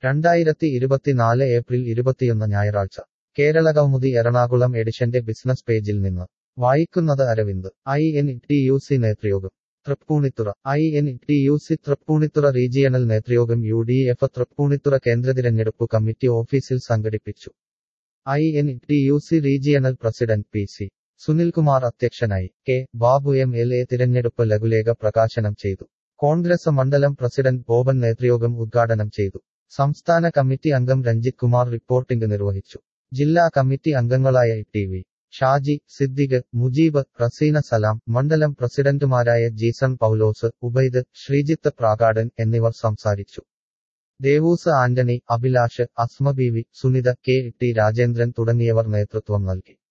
രണ്ടായിരത്തി ഇരുപത്തിനാല് ഏപ്രിൽ ഇരുപത്തിയൊന്ന് ഞായറാഴ്ച കേരള കൗമുദി എറണാകുളം എഡിഷന്റെ ബിസിനസ് പേജിൽ നിന്ന് വായിക്കുന്നത് Aravind I N T U C നേതൃയോഗം Tripunithura I N T U C Tripunithura regional നേതൃയോഗം യു ഡി എഫ് തൃപ്പൂണിത്തുറ കേന്ദ്ര തിരഞ്ഞെടുപ്പ് കമ്മിറ്റി ഓഫീസിൽ സംഘടിപ്പിച്ചു I N T U C regional president P C Sunilkumar അധ്യക്ഷനായി K Babu M L A തിരഞ്ഞെടുപ്പ് ലഘുലേഖ പ്രകാശനം ചെയ്തു കോൺഗ്രസ് മണ്ഡലം പ്രസിഡന്റ് ബോബൻ നേതൃയോഗം ഉദ്ഘാടനം ചെയ്തു സംസ്ഥാന കമ്മിറ്റി അംഗം രഞ്ജിത് കുമാർ റിപ്പോർട്ടിംഗ് നിർവഹിച്ചു ജില്ലാ കമ്മിറ്റി അംഗങ്ങളായ ടി വി ഷാജി സിദ്ദിഖ് മുജീബ് റസീന സലാം മണ്ഡലം പ്രസിഡന്റുമാരായ ജീസൺ പൗലോസ് ഉബൈദ് ശ്രീജിത്ത് പ്രാകാടൻ എന്നിവർ സംസാരിച്ചു ദേവൂസ് ആന്റണി അഭിലാഷ് അസ്മബീവി സുനിത കെ ടി രാജേന്ദ്രൻ തുടങ്ങിയവർ നേതൃത്വം നൽകി